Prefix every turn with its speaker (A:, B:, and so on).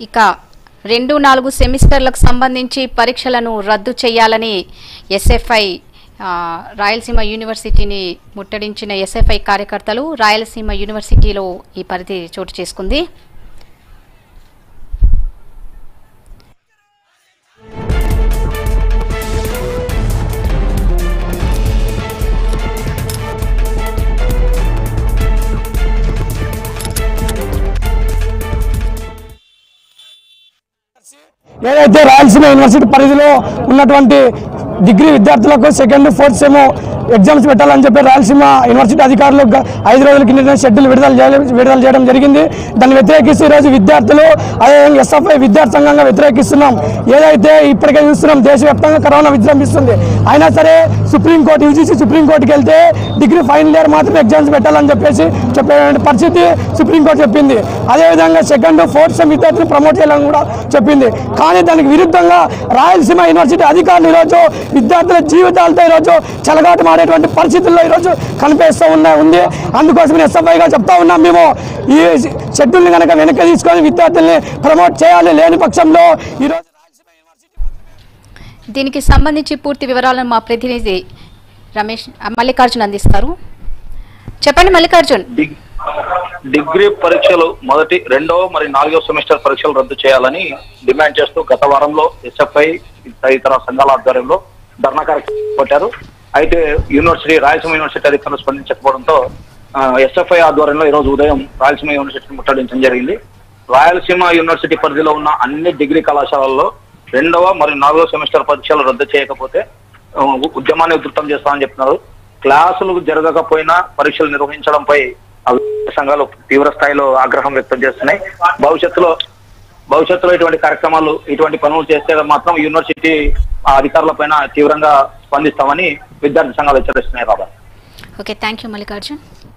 A: ఇక రెండు నాలుగు సెమిస్టర్లకు సంబంధించి పరీక్షలను రద్దు చేయాలని ఎస్ఎఫ్ఐ ఆ, రాయలసీమ యూనివర్సిటీని ముట్టడించిన ఎస్ఎఫ్ఐ కార్యకర్తలు రాయలసీమ యూనివర్సిటీలో ఈ పరిధి చోటు చేసుకుంది
B: ఏదైతే రాయలసీమ యూనివర్సిటీ పరిధిలో ఉన్నటువంటి డిగ్రీ విద్యార్థులకు సెకండ్ ఫోర్త్ సెమ్ ఎగ్జామ్స్ పెట్టాలని చెప్పి రాయలసీమ యూనివర్సిటీ అధికారులు గ- ఐదు రోజుల కింద షెడ్యూల్ విడుదల చేయడం విడుదల చేయడం జరిగింది దాన్ని వ్యతిరేకిస్తూ ఈరోజు విద్యార్థులు అదేవిధంగా ఎస్ఎఫ్ఐ విద్యార్థి సంఘంగా వ్యతిరేకిస్తున్నాం ఏదైతే ఇప్పటికే చూస్తున్నాం దేశవ్యాప్తంగా కరోనా విజృంభిస్తుంది అయినా సరే సుప్రీంకోర్టు యూజీసీ సుప్రీంకోర్టుకి వెళ్తే డిగ్రీ ఫైనల్ ఇయర్ మాత్రమే ఎగ్జామ్స్ పెట్టాలని చెప్పేసి చెప్పేటువంటి పరిస్థితి సుప్రీంకోర్టు చెప్పింది అదేవిధంగా సెకండ్ ఫోర్త్ సెమ్ విద్యార్థులు ప్రమోట్ చేయాలని కూడా చెప్పింది కానీ దానికి విరుద్ధంగా రాయలసీమ యూనివర్సిటీ అధికారులు ఈరోజు విద్యార్థుల జీవితాలతో ఈరోజు చెలగాటు మాడేటువంటి పరిస్థితుల్లో ఈరోజు కనిపిస్తూ ఉన్న ఉంది అందుకోసం ఎస్ఎఫ్ఐగా చెప్తా ఉన్నాం మేము ఈ షెడ్యూల్ని కనుక వెనక్కి తీసుకొని విద్యార్థుల్ని ప్రమోట్ చేయాలి లేని పక్షంలో ఈరోజు
A: దీనికి సంబంధించి పూర్తి వివరాలను మా ప్రతినిధి రమేష్ మల్లికార్జున్ అందిస్తారు చెప్పండి మల్లికార్జున్
C: డిగ్- డిగ్రీ పరీక్షలు మొదటి రెండవ మరి నాలుగవ సెమిస్టర్ పరీక్షలు రద్దు చేయాలని డిమాండ్ చేస్తూ గత వారంలో ఎస్ఎఫ్ఐ తదితర సంఘాల ఆధ్వర్యంలో ధర్నా కార్యక్రమం పెట్టారు అయితే యూనివర్సిటీ రాయలసీమ యూనివర్సిటీ అధికారులు స్పందించకపోవడంతో ఎస్ఎఫ్ఐ ఆధ్వర్యంలో ఈ రోజు ఉదయం రాయలసీమ యూనివర్సిటీని ముట్టడించడం జరిగింది రాయలసీమ యూనివర్సిటీ పరిధిలో ఉన్న అన్ని డిగ్రీ కళాశాలల్లో రెండవ మరియు నాలుగవ సెమిస్టర్ పరీక్షలు రద్దు చేయకపోతే ఆ, ఉద్యమాన్ని ఉధృతం చేస్తామని చెప్తున్నారు క్లాసులు జరగకపోయినా పరీక్షలు నిర్వహించడంపై ఆ విద్యార్థి సంఘాలు తీవ్ర స్థాయిలో ఆగ్రహం వ్యక్తం చేస్తున్నాయి భవిష్యత్తులో భవిష్యత్తులో ఇటువంటి కార్యక్రమాలు ఇటువంటి పనులు చేస్తే మాత్రం యూనివర్సిటీ ఆ అధికారులపైన తీవ్రంగా స్పందిస్తామని విద్యార్థి సంఘాలు హెచ్చరిస్తున్నాయి బాబా
A: ఓకే థ్యాంక్ యూ మల్లికార్జున్